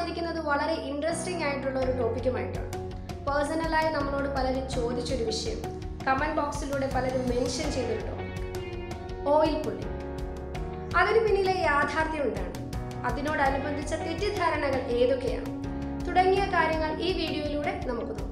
വന്നിരിക്കുന്നത് വളരെ ഇൻട്രസ്റ്റിംഗ് ആയിട്ടുള്ള ഒരു ടോപ്പിക്കുമായിട്ടാണ് പേഴ്സണലായി നമ്മളോട് പലരും ചോദിച്ചൊരു വിഷയം കമൻറ്റ് ബോക്സിലൂടെ പലരും മെൻഷൻ ചെയ്തൊരു ടോപ്പിക് ഓയിൽ പുള്ളി അതിന് പിന്നിലെ യാഥാർത്ഥ്യം എന്താണ് അതിനോടനുബന്ധിച്ച തെറ്റിദ്ധാരണകൾ ഏതൊക്കെയാണ് തുടങ്ങിയ കാര്യങ്ങൾ ഈ വീഡിയോയിലൂടെ നമുക്ക് നോക്കാം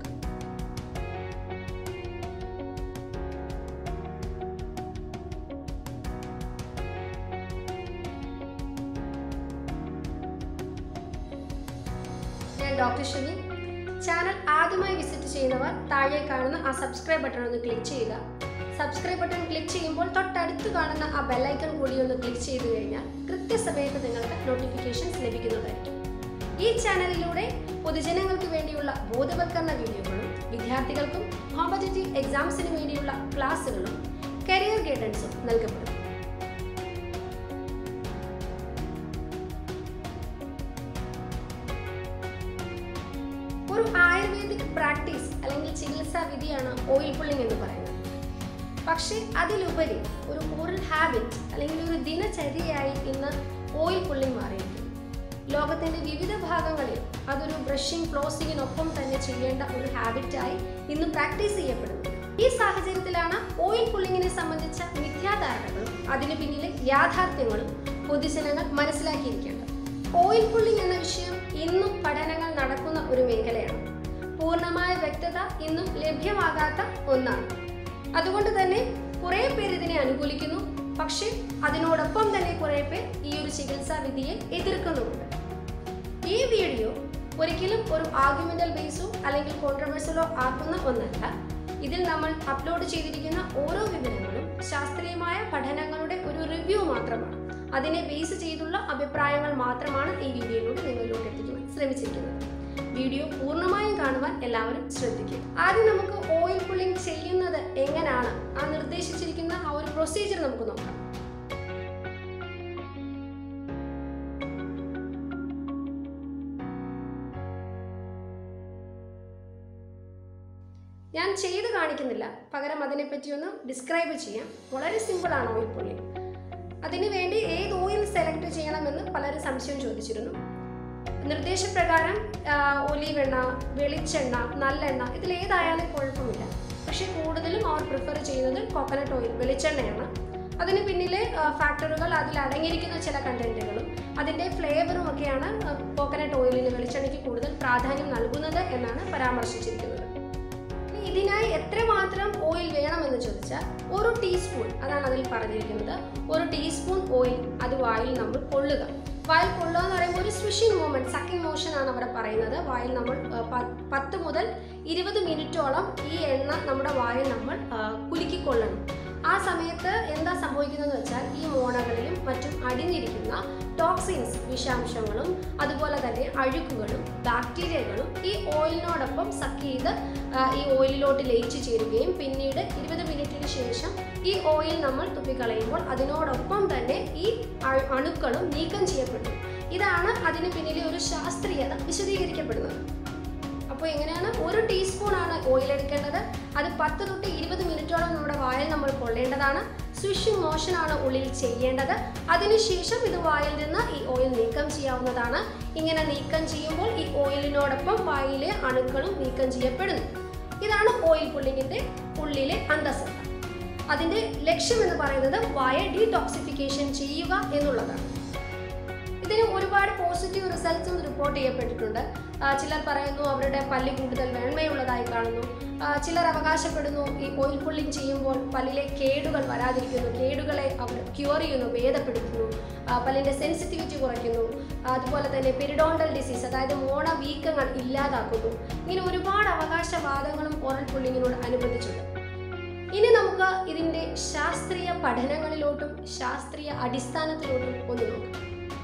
ഞാൻ ഡോക്ടർ ഷമി ചാനൽ ആദ്യമായി വിസിറ്റ് ചെയ്യുന്നവർ താഴെ കാണുന്ന ആ സബ്സ്ക്രൈബ് ബട്ടൺ ഒന്ന് ക്ലിക്ക് ചെയ്യുക സബ്സ്ക്രൈബ് ബട്ടൺ ക്ലിക്ക് ചെയ്യുമ്പോൾ തൊട്ടടുത്ത് കാണുന്ന ആ ബെല്ലൈക്കൺ കൂടി ഒന്ന് ക്ലിക്ക് ചെയ്തു കഴിഞ്ഞാൽ കൃത്യസമയത്ത് നിങ്ങൾക്ക് നോട്ടിഫിക്കേഷൻസ് ലഭിക്കുന്നതായിരിക്കും ഈ ചാനലിലൂടെ പൊതുജനങ്ങൾക്ക് വേണ്ടിയുള്ള ബോധവൽക്കരണ വീഡിയോകളും വിദ്യാർത്ഥികൾക്കും കോമ്പറ്റേറ്റീവ് എക്സാംസിന് വേണ്ടിയുള്ള ക്ലാസ്സുകളും കരിയർ ഗൈഡൻസും നൽകപ്പെടും ഒരു ആയുർവേദിക് പ്രാക്ടീസ് അല്ലെങ്കിൽ ചികിത്സാ വിധിയാണ് ഓയിൽ പുള്ളിംഗ് എന്ന് പറയുന്നത് പക്ഷേ അതിലുപരി ഒരു ഓറൽ ഹാബിറ്റ് അല്ലെങ്കിൽ ഒരു ദിനചര്യയായി ഇന്ന് ഓയിൽ പുള്ളിംഗ് മാറിയിരിക്കുന്നു ലോകത്തിന്റെ വിവിധ ഭാഗങ്ങളിൽ അതൊരു ബ്രഷിംഗ് ഫ്ലോസിങ്ങിനൊപ്പം തന്നെ ചെയ്യേണ്ട ഒരു ഹാബിറ്റായി ഇന്ന് പ്രാക്ടീസ് ചെയ്യപ്പെടുന്നു ഈ സാഹചര്യത്തിലാണ് ഓയിൽ പുള്ളിങ്ങിനെ സംബന്ധിച്ച മിഥ്യാധാരണകളും അതിനു പിന്നിലെ യാഥാർത്ഥ്യങ്ങളും പൊതുജനങ്ങൾ മനസ്സിലാക്കിയിരിക്കേണ്ടത് ഓയിൽ പുള്ളിംഗ് എന്ന വിഷയം ഇന്നും പഠനങ്ങൾ നടക്കുന്ന ഒരു മേഖലയാണ് പൂർണ്ണമായ വ്യക്തത ഇന്നും ലഭ്യമാകാത്ത ഒന്നാണ് അതുകൊണ്ട് തന്നെ കുറേ പേർ ഇതിനെ അനുകൂലിക്കുന്നു പക്ഷേ അതിനോടൊപ്പം തന്നെ കുറേ പേർ ഈ ഒരു ചികിത്സാ വിധിയെ എതിർക്കുന്നുമുണ്ട് ഈ വീഡിയോ ഒരിക്കലും ഒരു ആർഗ്യുമെന്റൽ ബേസോ അല്ലെങ്കിൽ കോൺട്രവേഴ്സലോ ആക്കുന്ന ഒന്നല്ല ഇതിൽ നമ്മൾ അപ്ലോഡ് ചെയ്തിരിക്കുന്ന ഓരോ വിവരങ്ങളും ശാസ്ത്രീയമായ പഠനങ്ങളുടെ ഒരു റിവ്യൂ മാത്രമാണ് അതിനെ ബേസ് ചെയ്തുള്ള അഭിപ്രായങ്ങൾ മാത്രമാണ് ഈ വീഡിയോയിലൂടെ നിങ്ങളിലോട്ട് എത്തിക്കുവാൻ ശ്രമിച്ചിരിക്കുന്നത് വീഡിയോ പൂർണ്ണമായും കാണുവാൻ എല്ലാവരും ശ്രദ്ധിക്കും ആദ്യം നമുക്ക് ഓയിൽ പുള്ളിംഗ് ചെയ്യുന്നത് എങ്ങനെയാണ് ആ നിർദ്ദേശിച്ചിരിക്കുന്ന ആ ഒരു പ്രൊസീജിയർ നമുക്ക് നോക്കാം ഞാൻ ചെയ്ത് കാണിക്കുന്നില്ല പകരം അതിനെപ്പറ്റി ഒന്ന് ഡിസ്ക്രൈബ് ചെയ്യാം വളരെ സിമ്പിളാണ് ഓയിൽ പുള്ളിംഗ് അതിനു വേണ്ടി ഏത് ഓയിൽ സെലക്ട് ചെയ്യണമെന്ന് പലരും സംശയം ചോദിച്ചിരുന്നു നിർദ്ദേശപ്രകാരം ഒലീവ് എണ്ണ വെളിച്ചെണ്ണ നല്ലെണ്ണ ഇതിൽ ഏതായാലും കുഴപ്പമില്ല പക്ഷേ കൂടുതലും അവർ പ്രിഫർ ചെയ്യുന്നത് കോക്കനട്ട് ഓയിൽ വെളിച്ചെണ്ണയാണ് അതിന് പിന്നിലെ ഫാക്ടറുകൾ അതിൽ അടങ്ങിയിരിക്കുന്ന ചില കണ്ടന്റുകളും അതിൻ്റെ ഫ്ലേവറും ഒക്കെയാണ് കോക്കനട്ട് ഓയിലിന് വെളിച്ചെണ്ണയ്ക്ക് കൂടുതൽ പ്രാധാന്യം നൽകുന്നത് എന്നാണ് പരാമർശിച്ചിരിക്കുന്നത് ഇനി ഇതിനായി എത്രമാത്രം ഓയിൽ വേണമെന്ന് ചോദിച്ചാൽ ഒരു ടീസ്പൂൺ അതാണ് അതിൽ പറഞ്ഞിരിക്കുന്നത് ഒരു ടീസ്പൂൺ ഓയിൽ അത് വായിൽ നമ്മൾ കൊള്ളുക വായിൽ കൊള്ളുക എന്ന് പറയുമ്പോൾ ഒരു സ്വിഷിംഗ് മൂവ്മെന്റ് സക്കിംഗ് മോഷൻ ആണ് അവിടെ പറയുന്നത് വായിൽ നമ്മൾ ആ, പ- പത്ത് മുതൽ ഇരുപത് മിനിറ്റോളം ഈ എണ്ണ നമ്മുടെ വായിൽ നമ്മൾ ആ, കുലുക്കിക്കൊള്ളണം ആ സമയത്ത് എന്താ സംഭവിക്കുന്നതെന്ന് വെച്ചാൽ ഈ മോണകളിലും മറ്റും അടിഞ്ഞിരിക്കുന്ന ടോക്സിൻസ് വിഷാംശങ്ങളും അതുപോലെ തന്നെ അഴുക്കുകളും ബാക്ടീരിയകളും ഈ ഓയിലിനോടൊപ്പം സക്ക് ചെയ്ത് ആ, ഈ ഓയിലിലോട്ട് ലയിച്ചു ചേരുകയും പിന്നീട് ഇരുപത് മിനിറ്റിന് ശേഷം ഈ ഓയിൽ നമ്മൾ തുപ്പിക്കളയുമ്പോൾ അതിനോടൊപ്പം തന്നെ ഈ അ- അണുക്കളും നീക്കം ചെയ്യപ്പെടും ഇതാണ് അതിന് പിന്നിലെ ഒരു ശാസ്ത്രീയത വിശദീകരിക്കപ്പെടുന്നത് അപ്പോൾ എങ്ങനെയാണ് ഒരു ടീസ്പൂൺ ആണ് ഓയിൽ എടുക്കേണ്ടത് അത് പത്ത് തൊട്ട് ഇരുപത് മിനിറ്റോളം നമ്മുടെ വായിൽ നമ്മൾ കൊള്ളേണ്ടതാണ് സ്വിഷിംഗ് മോഷൻ ആണ് ഉള്ളിൽ ചെയ്യേണ്ടത് അതിനുശേഷം ഇത് വായിൽ നിന്ന് ഈ ഓയിൽ നീക്കം ചെയ്യാവുന്നതാണ് ഇങ്ങനെ നീക്കം ചെയ്യുമ്പോൾ ഈ ഓയിലിനോടൊപ്പം വായിലെ അണുക്കളും നീക്കം ചെയ്യപ്പെടുന്നു ഇതാണ് ഓയിൽ പുള്ളിങ്ങിന്റെ ഉള്ളിലെ അന്തസത്ത അതിന്റെ ലക്ഷ്യം എന്ന് പറയുന്നത് വായ ഡീടോക്സിഫിക്കേഷൻ ചെയ്യുക എന്നുള്ളതാണ് ഇതിന് ഒരുപാട് പോസിറ്റീവ് റിസൾട്ട്സും റിപ്പോർട്ട് ചെയ്യപ്പെട്ടിട്ടുണ്ട് ആ, ചിലർ പറയുന്നു അവരുടെ പല്ല് കൂടുതൽ വെണ്മയുള്ളതായി കാണുന്നു ആ, ചിലർ അവകാശപ്പെടുന്നു ഈ ഓയിൽ പുള്ളിങ് ചെയ്യുമ്പോൾ പല്ലിലെ കേടുകൾ വരാതിരിക്കുന്നു കേടുകളെ അവർ ക്യൂർ ചെയ്യുന്നു ഭേദപ്പെടുത്തുന്നു ആ, പല്ലിൻ്റെ സെൻസിറ്റിവിറ്റി കുറയ്ക്കുന്നു അതുപോലെ തന്നെ പെരിഡോണ്ടൽ ഡിസീസ് അതായത് മോണ വീക്കങ്ങൾ ഇല്ലാതാക്കുന്നു ഇങ്ങനെ ഒരുപാട് അവകാശവാദങ്ങളും ഓറൽ പുള്ളിങ്ങിനോട് അനുബന്ധിച്ചുണ്ട് ഇനി നമുക്ക് ഇതിൻ്റെ ശാസ്ത്രീയ പഠനങ്ങളിലോട്ടും ശാസ്ത്രീയ അടിസ്ഥാനത്തിലോട്ടും ഒന്ന് നോക്കാം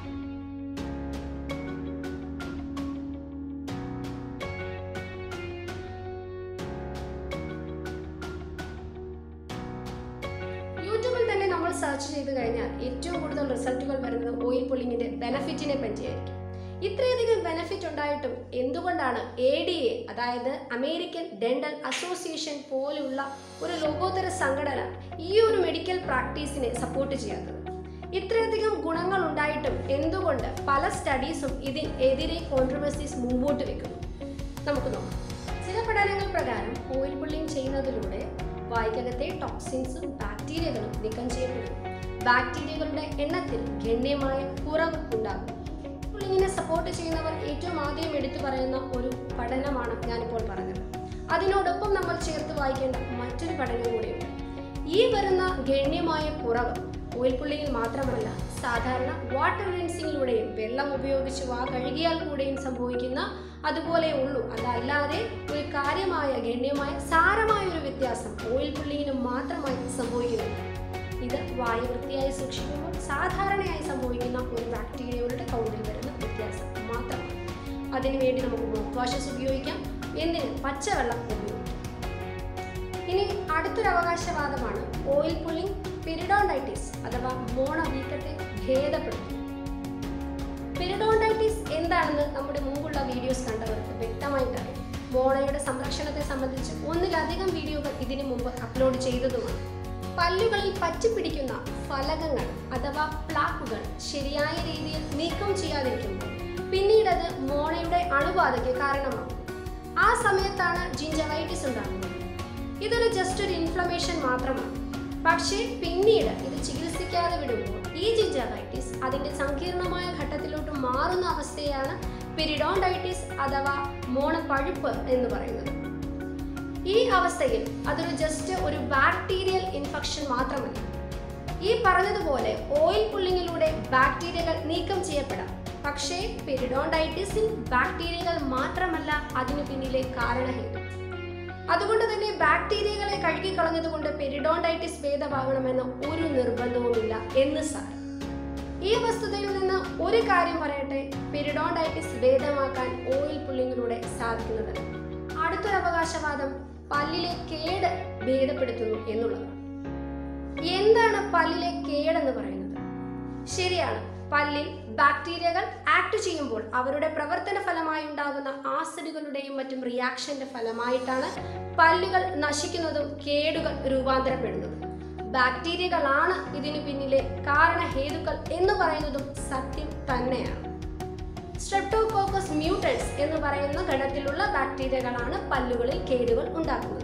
യൂട്യൂബിൽ തന്നെ നമ്മൾ സെർച്ച് ചെയ്ത് കഴിഞ്ഞാൽ ഏറ്റവും കൂടുതൽ റിസൾട്ടുകൾ വരുന്നത് ഓയിൽ പുള്ളിങ്ങിന്റെ ബെനഫിറ്റിനെ പറ്റിയായിരിക്കും ഇത്രയധികം ബെനഫിറ്റ് ഉണ്ടായിട്ടും എന്തുകൊണ്ടാണ് എ ഡി എ അതായത് അമേരിക്കൻ ഡെന്റൽ അസോസിയേഷൻ പോലുള്ള ഒരു ലോകോത്തര സംഘടന ഈ ഒരു മെഡിക്കൽ പ്രാക്ടീസിനെ സപ്പോർട്ട് ചെയ്യാത്തത് ഇത്രയധികം ഗുണങ്ങൾ ഉണ്ടായിട്ടും എന്തുകൊണ്ട് പല സ്റ്റഡീസും ഇതിനെതിരെ കോൺട്രവേഴ്സീസ് മുമ്പോട്ട് വെക്കുന്നു നമുക്ക് നോക്കാം ചില പഠനങ്ങൾ പ്രകാരം ഓയിൽ പുള്ളിങ് ചെയ്യുന്നതിലൂടെ വായ്ക്കകത്തെ ടോക്സിൻസും ബാക്ടീരിയകളും നീക്കം ചെയ്യപ്പെടുന്നു ബാക്ടീരിയകളുടെ എണ്ണത്തിൽ ഗണ്യമായ കുറവ് ഉണ്ടാകും പുള്ളിങ്ങിനെ സപ്പോർട്ട് ചെയ്യുന്നവർ ഏറ്റവും ആദ്യം എടുത്തു പറയുന്ന ഒരു പഠനമാണ് ഞാനിപ്പോൾ പറഞ്ഞത് അതിനോടൊപ്പം നമ്മൾ ചേർത്ത് വായിക്കേണ്ട മറ്റൊരു പഠനം കൂടിയുണ്ട് ഈ വരുന്ന ഗണ്യമായ കുറവ് ഓയിൽ പുള്ളിയിൽ മാത്രമല്ല സാധാരണ വാട്ടർ റിൻസിങ്ങിലൂടെയും വെള്ളം ഉപയോഗിച്ച് വാ കഴുകിയാൽ കൂടെയും സംഭവിക്കുന്ന അതുപോലെ ഉള്ളൂ അതല്ലാതെ ഒരു കാര്യമായ ഗണ്യമായ സാരമായ ഒരു വ്യത്യാസം ഓയിൽ പുള്ളിങ്ങിന് മാത്രമായി സംഭവിക്കുന്നില്ല ഇത് വായു വൃത്തിയായി സൂക്ഷിക്കുമ്പോൾ സാധാരണയായി സംഭവിക്കുന്ന ഒരു ബാക്ടീരിയകളുടെ കൗണ്ടിൽ വരുന്ന വ്യത്യാസം മാത്രമാണ് അതിനുവേണ്ടി നമുക്ക് മൗത്ത് വാഷസ് ഉപയോഗിക്കാം എന്തിന് പച്ചവെള്ളം ഉപയോഗിക്കാം ഇനി അടുത്തൊരു അവകാശവാദമാണ് ഓയിൽ പുള്ളിംഗ് പെരിഡോണ്ടൈറ്റിസ് അഥവാ മോണവീക്കത്തെ ഭേദപ്പെടുത്തും പെരിഡോണ്ടൈറ്റിസ് എന്താണെന്ന് നമ്മുടെ മുമ്പുള്ള വീഡിയോസ് കണ്ടവർക്ക് വ്യക്തമായിട്ട് അറിയാം മോണയുടെ സംരക്ഷണത്തെ സംബന്ധിച്ച് ഒന്നിലധികം വീഡിയോകൾ ഇതിനു മുമ്പ് അപ്ലോഡ് ചെയ്തതുമാണ് പല്ലുകളിൽ പറ്റിപ്പിടിക്കുന്ന ഫലകങ്ങൾ അഥവാ പ്ലാക്കുകൾ ശരിയായ രീതിയിൽ നീക്കം ചെയ്യാതിരിക്കുമ്പോൾ പിന്നീട് അത് മോണയുടെ അണുബാധയ്ക്ക് കാരണമാകും ആ സമയത്താണ് ജിഞ്ചവൈറ്റിസ് ഉണ്ടാകുന്നത് ഇതൊരു ജസ്റ്റ് ഒരു ഇൻഫ്ലമേഷൻ മാത്രമാണ് പക്ഷേ പിന്നീട് ഇത് ചികിത്സിക്കാതെ വിടുമ്പോൾ ഈ ജിഞ്ചവൈറ്റിസ് അതിന്റെ സങ്കീർണമായ ഘട്ടത്തിലോട്ട് മാറുന്ന അവസ്ഥയാണ് പെരിഡോണ്ടൈറ്റിസ് അഥവാ മോണപ്പഴുപ്പ് എന്ന് പറയുന്നത് ഈ അവസ്ഥയിൽ അതൊരു ജസ്റ്റ് ഒരു ബാക്ടീരിയൽ ഇൻഫെക്ഷൻ മാത്രമല്ല ഈ പറഞ്ഞതുപോലെ ഓയിൽ പുള്ളിങ്ങിലൂടെ ബാക്ടീരിയകൾ നീക്കം ചെയ്യപ്പെടാം പക്ഷേ പെരിഡോണ്ടൈറ്റിസിൽ ബാക്ടീരിയകൾ മാത്രമല്ല അതിനു പിന്നിലെ കാരണഹേതു അതുകൊണ്ട് തന്നെ ബാക്ടീരിയകളെ കഴുകിക്കളഞ്ഞതുകൊണ്ട് പെരിഡോണ്ടൈറ്റിസ് ഭേദമാകണമെന്ന് ഒരു നിർബന്ധവുമില്ല എന്ന് സാർ ഈ വസ്തുതയിൽ നിന്ന് ഒരു കാര്യം പറയട്ടെ പെരിഡോണ്ടൈറ്റിസ് ഭേദമാക്കാൻ ഓയിൽ പുള്ളിങ്ങിലൂടെ സാധിക്കുന്നതല്ല അടുത്തൊരു അവകാശവാദം പല്ലിലെ കേട് ഭേദപ്പെടുത്തുന്നു എന്നുള്ളതാണ് എന്താണ് പല്ലിലെ കേടെന്ന് പറയുന്നത് ശരിയാണ് പല്ലിൽ ബാക്ടീരിയകൾ ആക്ട് ചെയ്യുമ്പോൾ അവരുടെ പ്രവർത്തന ഫലമായി ഉണ്ടാകുന്ന ആസിഡുകളുടെയും മറ്റും റിയാക്ഷന്റെ ഫലമായിട്ടാണ് പല്ലുകൾ നശിക്കുന്നതും കേടുകൾ രൂപാന്തരപ്പെടുന്നതും ബാക്ടീരിയകളാണ് ഇതിനു പിന്നിലെ കാരണഹേതുക്കൾ എന്ന് പറയുന്നതും സത്യം തന്നെയാണ് സ്ട്രെപ്റ്റോകോക്കസ് മ്യൂട്ടൻസ് എന്ന് പറയുന്ന ഗണത്തിലുള്ള ബാക്ടീരിയകളാണ് പല്ലുകളിൽ കേടുകൾ ഉണ്ടാക്കുന്നത്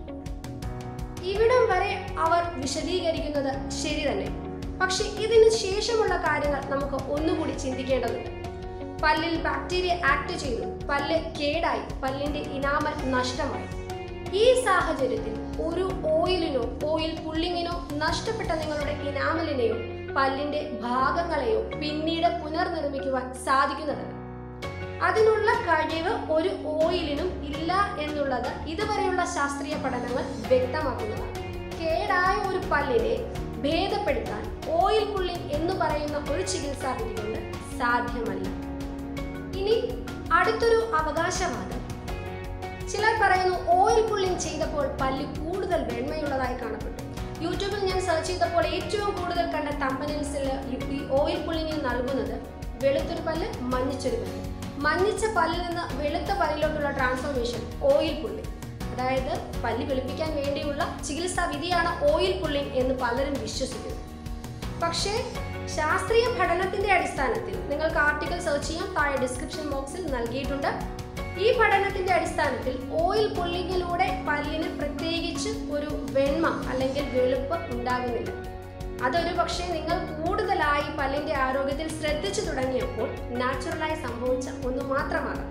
ഇവിടം വരെ അവർ വിശദീകരിക്കുന്നത് ശരി തന്നെ പക്ഷെ ഇതിന് ശേഷമുള്ള കാര്യങ്ങൾ നമുക്ക് ഒന്നുകൂടി ചിന്തിക്കേണ്ടതുണ്ട് പല്ലിൽ ബാക്ടീരിയ ആക്ട് ചെയ്തു പല്ല് കേടായി പല്ലിന്റെ ഇനാമൽ നഷ്ടമായി ഈ സാഹചര്യത്തിൽ ഒരു ഓയിലിനോ ഓയിൽ പുള്ളിങ്ങിനോ നഷ്ടപ്പെട്ട നിങ്ങളുടെ ഇനാമലിനെയോ പല്ലിന്റെ ഭാഗങ്ങളെയോ പിന്നീട് പുനർനിർമ്മിക്കുവാൻ സാധിക്കുന്നതല്ല അതിനുള്ള കഴിവ് ഒരു ഓയിലിനും ഇല്ല എന്നുള്ളത് ഇതുവരെയുള്ള ശാസ്ത്രീയ പഠനങ്ങൾ വ്യക്തമാക്കുന്നതാണ് കേടായ ഒരു പല്ലിനെ ഭേദപ്പെടുത്താൻ ഓയിൽ പുള്ളിങ് എന്ന് പറയുന്ന ഒരു ചികിത്സാ വിധി കൊണ്ട് സാധ്യമല്ല ഇനി അടുത്തൊരു അവകാശവാദം ചിലർ പറയുന്നു ഓയിൽ പുള്ളിങ് ചെയ്തപ്പോൾ പല്ല് കൂടുതൽ വെണ്മയുള്ളതായി കാണപ്പെട്ടു യൂട്യൂബിൽ ഞാൻ സെർച്ച് ചെയ്തപ്പോൾ ഏറ്റവും കൂടുതൽ കണ്ട തമ്പനിൽസിൽ ഈ ഓയിൽ പുള്ളിങ്ങിൽ നൽകുന്നത് വെളുത്തൊരു പല്ല് മഞ്ഞിച്ചൊരു പല്ല് മഞ്ഞിച്ച പല്ലിൽ നിന്ന് വെളുത്ത പല്ലിലോട്ടുള്ള ട്രാൻസ്ഫോർമേഷൻ ഓയിൽ പുള്ളിങ് അതായത് പല്ല് വെളുപ്പിക്കാൻ വേണ്ടിയുള്ള ചികിത്സാ വിധിയാണ് ഓയിൽ പുള്ളിങ് എന്ന് പലരും വിശ്വസിക്കുന്നു പക്ഷേ ശാസ്ത്രീയ പഠനത്തിന്റെ അടിസ്ഥാനത്തിൽ നിങ്ങൾക്ക് ആർട്ടിക്കൽ സെർച്ച് ചെയ്യാം താഴെ ഡിസ്ക്രിപ്ഷൻ ബോക്സിൽ നൽകിയിട്ടുണ്ട് ഈ പഠനത്തിന്റെ അടിസ്ഥാനത്തിൽ ഓയിൽ പുള്ളിങ്ങിലൂടെ പല്ലിന് പ്രത്യേകിച്ച് ഒരു വെണ്മ അല്ലെങ്കിൽ വെളുപ്പ് ഉണ്ടാകുന്നില്ല അതൊരു പക്ഷേ നിങ്ങൾ കൂടുതലായി പല്ലിന്റെ ആരോഗ്യത്തിൽ ശ്രദ്ധിച്ചു തുടങ്ങിയപ്പോൾ നാച്ചുറലായി സംഭവിച്ച ഒന്ന് മാത്രമാകാം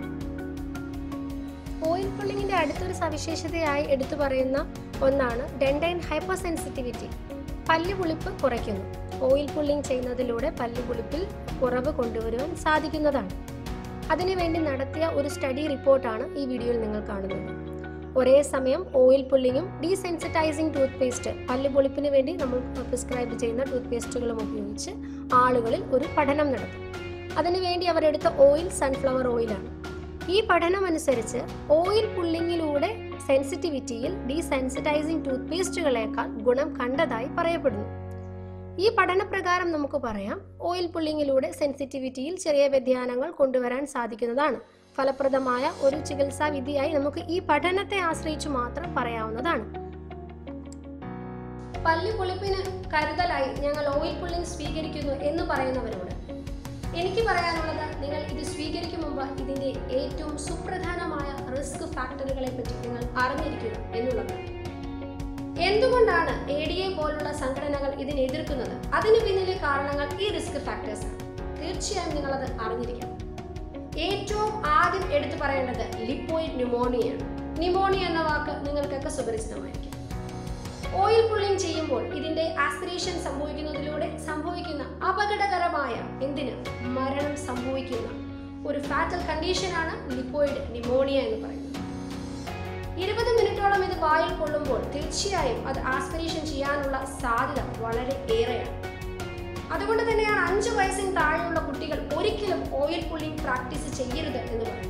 ഓയിൽ പുള്ളിങ്ങിന്റെ അടുത്തൊരു സവിശേഷതയായി എടുത്തു പറയുന്ന ഒന്നാണ് ഡെൻഡൈൻ ഹൈപ്പർ സെൻസിറ്റിവിറ്റി പല്ല് പുളിപ്പ് കുറയ്ക്കുന്നു ഓയിൽ പുള്ളിങ് ചെയ്യുന്നതിലൂടെ പല്ല് പുളിപ്പിൽ കുറവ് കൊണ്ടുവരുവാൻ സാധിക്കുന്നതാണ് അതിനുവേണ്ടി നടത്തിയ ഒരു സ്റ്റഡി റിപ്പോർട്ടാണ് ഈ വീഡിയോയിൽ നിങ്ങൾ കാണുന്നത് ഒരേ സമയം ഓയിൽ പുള്ളിങ്ങും ഡീസെൻസിറ്റൈസിങ് ടൂത്ത് പേസ്റ്റ് പല്ല് പൊളിപ്പിന് വേണ്ടി നമ്മൾ പ്രിസ്ക്രൈബ് ചെയ്യുന്ന ടൂത്ത് പേസ്റ്റുകളും ഉപയോഗിച്ച് ആളുകളിൽ ഒരു പഠനം നടത്തി അതിനുവേണ്ടി അവരെടുത്ത ഓയിൽ സൺഫ്ലവർ ഓയിലാണ് ഈ പഠനം അനുസരിച്ച് ഓയിൽ പുള്ളിങ്ങിലൂടെ സെൻസിറ്റിവിറ്റിയിൽ ഡീസെൻസിറ്റൈസിങ് ടൂത്ത് പേസ്റ്റുകളേക്കാൾ ഗുണം കണ്ടതായി പറയപ്പെടുന്നു ഈ പഠനപ്രകാരം നമുക്ക് പറയാം ഓയിൽ പുള്ളിങ്ങിലൂടെ സെൻസിറ്റിവിറ്റിയിൽ ചെറിയ വ്യതിയാനങ്ങൾ കൊണ്ടുവരാൻ സാധിക്കുന്നതാണ് ഫലപ്രദമായ ഒരു ചികിത്സാ വിധിയായി നമുക്ക് ഈ പഠനത്തെ ആശ്രയിച്ചു മാത്രം പറയാവുന്നതാണ് പല്ല് പൊളിപ്പിന് കരുതലായി ഞങ്ങൾ ഓയിൽ പുള്ളിങ് സ്വീകരിക്കുന്നു എന്ന് പറയുന്നവരോട് എനിക്ക് പറയാനുള്ളത് നിങ്ങൾ ഇത് സ്വീകരിക്കും മുമ്പ് ഇതിന്റെ ഏറ്റവും സുപ്രധാനമായ റിസ്ക് ഫാക്ടറുകളെ പറ്റി നിങ്ങൾ അറിഞ്ഞിരിക്കുക എന്നുള്ളതാണ് എന്തുകൊണ്ടാണ് എ ഡി എ പോലുള്ള സംഘടനകൾ ഇതിനെ എതിർക്കുന്നത് അതിന് പിന്നിലെ കാരണങ്ങൾ ഈ റിസ്ക് ഫാക്ടേഴ്സ് ആണ് തീർച്ചയായും നിങ്ങളത് അറിഞ്ഞിരിക്കണം ഏറ്റവും ആദ്യം എടുത്തു പറയേണ്ടത് ലിപ്പോയിഡ് ന്യൂമോണിയയാണ് ന്യൂമോണിയ എന്ന വാക്ക് നിങ്ങൾക്കൊക്കെ സുപരിചിതമായിരിക്കും ഓയിൽ പുള്ളിങ് ചെയ്യുമ്പോൾ ഇതിന്റെ ആസ്പിറേഷൻ സംഭവിക്കുന്നതിലൂടെ സംഭവിക്കുന്ന അപകടകരമായ എന്തിന് മരണം സംഭവിക്കുന്ന ഒരു ഫാറ്റൽ കണ്ടീഷനാണ് ലിപ്പോയിഡ് ന്യൂമോണിയ എന്ന് പറയുന്നത് ഇരുപത് മിനിറ്റോളം ഇത് വായിൽ കൊള്ളുമ്പോൾ തീർച്ചയായും അത് ആസ്പിറേഷൻ ചെയ്യാനുള്ള സാധ്യത വളരെ ഏറെയാണ് അതുകൊണ്ട് തന്നെയാണ് അഞ്ച് വയസ്സിന് താഴെയുള്ള കുട്ടികൾ ഒരിക്കലും ഓയിൽ പുള്ളിങ് പ്രാക്ടീസ് ചെയ്യരുത് എന്ന് പറയുന്നത്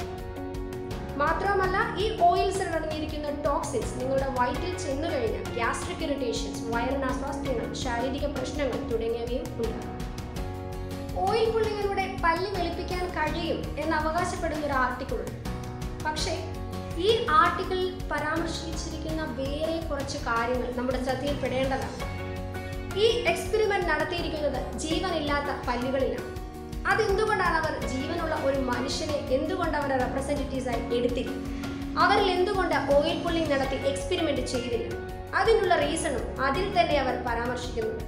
മാത്രമല്ല ഈ ഓയിൽസിൽ അടങ്ങിയിരിക്കുന്ന ടോക്സിൻസ് നിങ്ങളുടെ വയറ്റിൽ ചെന്നു കഴിഞ്ഞാൽ ഗ്യാസ്ട്രിക് ഇറിറ്റേഷൻസ് വയറിന് അസ്വാസ്ഥ്യങ്ങൾ ശാരീരിക പ്രശ്നങ്ങൾ തുടങ്ങിയവയും ഉണ്ടാകും ഓയിൽ പുള്ളിങ്ങിലൂടെ പല്ല് വെളുപ്പിക്കാൻ കഴിയും എന്ന് അവകാശപ്പെടുന്ന ഒരു ആർട്ടിക്കിൾ ഉണ്ട് പക്ഷേ ഈ ആർട്ടിക്കിളിൽ പരാമർശിച്ചിരിക്കുന്ന വേറെ കുറച്ച് കാര്യങ്ങൾ നമ്മുടെ ശ്രദ്ധയിൽപ്പെടേണ്ടതാണ് ഈ എക്സ്പെരിമെന്റ് നടത്തിയിരിക്കുന്നത് ജീവനില്ലാത്ത പല്ലുകളിലാണ് അതെന്തുകൊണ്ടാണ് അവർ ജീവനുള്ള ഒരു മനുഷ്യനെ എന്തുകൊണ്ട് അവരെ റെപ്രസെൻറ്റേറ്റീവ്സ് ആയി എടുത്തില്ല അവരിൽ എന്തുകൊണ്ട് ഓയിൽ പുള്ളിങ് നടത്തി എക്സ്പെരിമെന്റ് ചെയ്തില്ല അതിനുള്ള റീസണും അതിൽ തന്നെ അവർ പരാമർശിക്കുന്നുണ്ട്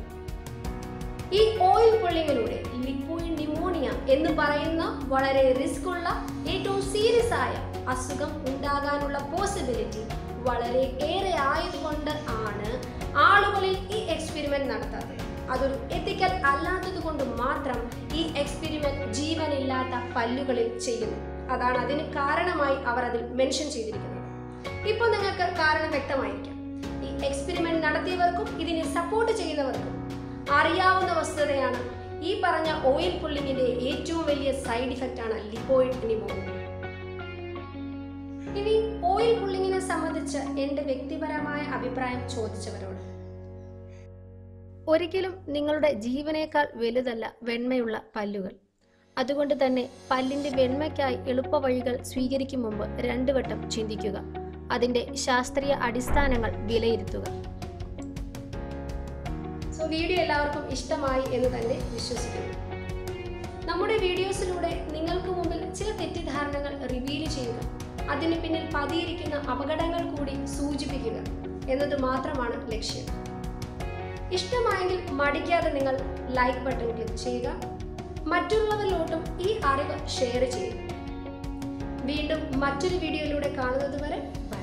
ഈ ഓയിൽ പുള്ളിങ്ങിലൂടെ ലിപ്പോയിഡ് ന്യൂമോണിയ എന്ന് പറയുന്ന വളരെ റിസ്ക് ഉള്ള ഏറ്റവും സീരിയസ് ആയ അസുഖം ഉണ്ടാകാനുള്ള പോസിബിലിറ്റി വളരെ ഏറെ ആയതുകൊണ്ട് ആണ് ആളുകളിൽ ഈ എക്സ്പെരിമെന്റ് നടത്താത്തത് അതൊരു എത്തിക്കൽ അല്ലാത്തത് കൊണ്ട് മാത്രം ഈ എക്സ്പെരിമെന്റ് ജീവനില്ലാത്ത പല്ലുകളിൽ ചെയ്യുന്നു അതാണ് അതിന് കാരണമായി അവർ അതിൽ മെൻഷൻ ചെയ്തിരിക്കുന്നത് ഇപ്പോൾ നിങ്ങൾക്ക് കാരണം വ്യക്തമായിരിക്കാം ഈ എക്സ്പെരിമെന്റ് നടത്തിയവർക്കും ഇതിനെ സപ്പോർട്ട് ചെയ്യുന്നവർക്കും അറിയാവുന്ന വസ്തുതയാണ് ഈ പറഞ്ഞ ഓയിൽ പുള്ളിങ്ങിന്റെ ഏറ്റവും വലിയ സൈഡ് ഇഫക്റ്റ് ആണ് ലിപ്പോയിഡ് നിമോണിയ ഇനി ഓയിൽ പുള്ളിങ്ങിനെ സംബന്ധിച്ച് എൻ്റെ വ്യക്തിപരമായ അഭിപ്രായം ചോദിച്ചവരോട് ഒരിക്കലും നിങ്ങളുടെ ജീവനേക്കാൾ വലുതല്ല വെണ്മയുള്ള പല്ലുകൾ അതുകൊണ്ട് തന്നെ പല്ലിന്റെ വെണ്മയ്ക്കായി എളുപ്പവഴികൾ സ്വീകരിക്കും മുമ്പ് രണ്ടു വട്ടം ചിന്തിക്കുക അതിന്റെ ശാസ്ത്രീയ അടിസ്ഥാനങ്ങൾ വിലയിരുത്തുക സോ വീഡിയോ എല്ലാവർക്കും ഇഷ്ടമായി എന്ന് തന്നെ വിശ്വസിക്കുന്നു നമ്മുടെ വീഡിയോസിലൂടെ നിങ്ങൾക്ക് മുമ്പിൽ ചില തെറ്റിദ്ധാരണകൾ റിവീൽ ചെയ്യുക അതിന് പിന്നിൽ പതിയിരിക്കുന്ന അപകടങ്ങൾ കൂടി സൂചിപ്പിക്കുക എന്നത് മാത്രമാണ് ലക്ഷ്യം ഇഷ്ടമായെങ്കിൽ മടിക്കാതെ നിങ്ങൾ ലൈക്ക് ബട്ടൺ ക്ലിക്ക് ചെയ്യുക മറ്റുള്ളവരിലോട്ടും ഈ അറിവ് ഷെയർ ചെയ്യുക വീണ്ടും മറ്റൊരു വീഡിയോയിലൂടെ കാണുന്നത് വരെ ബൈ